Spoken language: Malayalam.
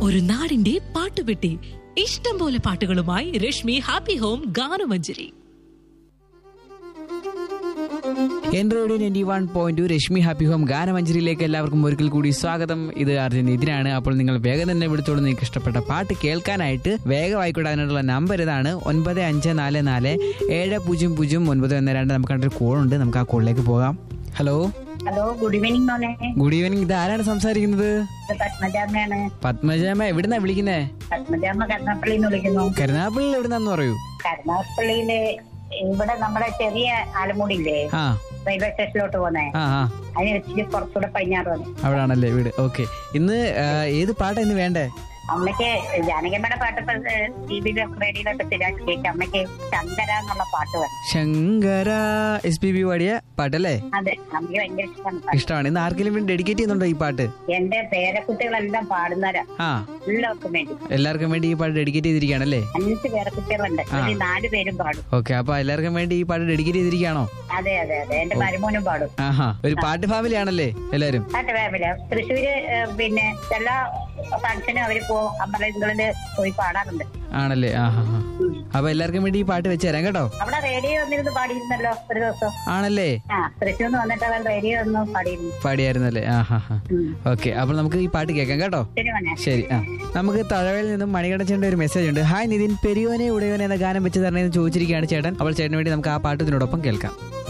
ഒരു നാടിന്റെ പാട്ടുപെട്ടി ഇഷ്ടം പോലെ പാട്ടുകളുമായി രശ്മി ഹാപ്പി ഹോം ഗാനമഞ്ജരി എൻ radio ninety one point two Rashmi happy home ഗാനമഞ്ജരിയിലേക്ക് എല്ലാവർക്കും ഒരിക്കൽ കൂടി സ്വാഗതം ഇത് അർജുൻ ഇതിനാണ് അപ്പോൾ നിങ്ങൾ വേഗം തന്നെ വിളിച്ചോളൂ നിങ്ങൾക്ക് ഇഷ്ടപ്പെട്ട പാട്ട് കേൾക്കാനായിട്ട് വേഗം ആയിക്കോട്ടെ അതിനുള്ള നമ്പർ ഇതാണ് ഒൻപത് അഞ്ച് നാല് നാല് ഏഴ് പൂജ്യം പൂജ്യം ഒൻപത് ഒന്ന് രണ്ട് നമുക്ക് കണ്ടൊരു കോളുണ്ട് നമുക്ക് ആ കോളിലേക്ക് പോകാം ഹലോ ഹലോ ഗുഡ് ഈവനിങ് മോനെ ഗുഡ് ഈവനിങ് ഇത് ആരാണ് സംസാരിക്കുന്നത് ഇത് പത്മജാമ്മയാണ് പത്മജാമ എവിടുന്നാ വിളിക്കുന്നേ പത്മജാമ്മ കരുനാപ്പള്ളിന്ന് വിളിക്കുന്നു കരുനാപ്പള്ളി എവിടുന്നാന്ന് പറയൂ കരുനാപ്പള്ളിയില് ഇവിടെ നമ്മുടെ ചെറിയ ആലമുടിയില്ലേ ആ റെയിൽവേ സ്റ്റേഷനിലോട്ട് പോന്നെ ആ ആ അതിന് വെച്ചിട്ട് കുറച്ചുകൂടെ പടിഞ്ഞാറ് വന്നു അവിടാണല്ലേ വീട് ഓക്കെ ഇന്ന് ആ, ഏത് പാട്ടാ ഇന്ന് വേണ്ടേ അമ്മയ്ക്ക് ജാനകിയമ്മയുടെ പാട്ട് ഇപ്പൊ ടി വിയിലെ റേഡിയോയിലൊക്കെ സ്ഥിരമായിട്ട് കേൾക്കാം അമ്മയ്ക്ക് ശങ്കര എന്നുള്ള പാട്ട് വേണം ശങ്കര എസ് പി ബി പാടിയ പാട്ടല്ലേ അതെ അമ്മയ്ക്ക് ഭയങ്കര ഇഷ്ടമാണ് പാട്ട്. ഇഷ്ടമാണ് ഇന്ന് ആർക്കെങ്കിലും വേണ്ടി ഡെഡിക്കേറ്റ് ചെയ്യുന്നുണ്ടോ ഈ പാട്ട് എന്റെ പേരക്കുട്ടികളെല്ലാം പാടുന്നവരാ ആ എല്ലാവർക്കും വേണ്ടി എല്ലാവർക്കും വേണ്ടി ഈ പാട്ട് ഡെഡിക്കേറ്റ് ചെയ്തിരിക്കുകയാണല്ലേ അഞ്ച് പേരക്കുട്ടികളുണ്ട് ഒരു നാല് പേരും പാടും ഓക്കെ അപ്പൊ എല്ലാവർക്കും വേണ്ടി ഈ പാട്ട് ഡെഡിക്കേറ്റ് ചെയ്തിരിക്കുകയാണോ അതെ അതെ അതെ എന്റെ മരുമോനും പാടും ആഹാ ഒരു പാട്ട് ഫാമിലി ആണല്ലേ എല്ലാരും അതെ ഫാമിലി തൃശ്ശൂര് ഏഹ്, പിന്നെ എല്ലാ ഫംഗ്ഷനും അവര് പോ അമ്പലങ്ങളില് പോയി പാടാറുണ്ട് ആണല്ലേ ആഹാ ആ. അപ്പൊ എല്ലാവർക്കും വേണ്ടി ഈ പാട്ട് വെച്ച് തരാം കേട്ടോ അവിടെ റേഡിയോ വന്നിരുന്ന് പാടിയിരുന്നല്ലോ ഒരു ദിവസം ആണല്ലേ ആ തൃശ്ശൂർന്ന് വന്നിട്ട് അവൻ റേഡിയോ ഒന്ന് പാടിയിരുന്നു പാടിയായിരുന്നല്ലേ ആഹാ ഹാ ഉം. ഓക്കെ അപ്പൊ നമുക്ക് ഈ പാട്ട് കേൾക്കാം കേട്ടോ ശരി മോനെ ശരി ആ നമുക്ക് തഴവയിൽ നിന്നും മണികടച്ചേണ്ട ഒരു മെസ്സേജ് ഉണ്ട് ഹായ് നിതിൻ പെരിയോനെ ഉടയോനെ എന്ന ഗാനം വെച്ച് തരണേന്ന് ചോദിച്ചിരിക്കുകയാണ് ചേട്ടൻ അപ്പോൾ ചേട്ടന് വേണ്ടി നമുക്ക് ആ പാട്ട് ഇതിനോടൊപ്പം കേൾക്കാം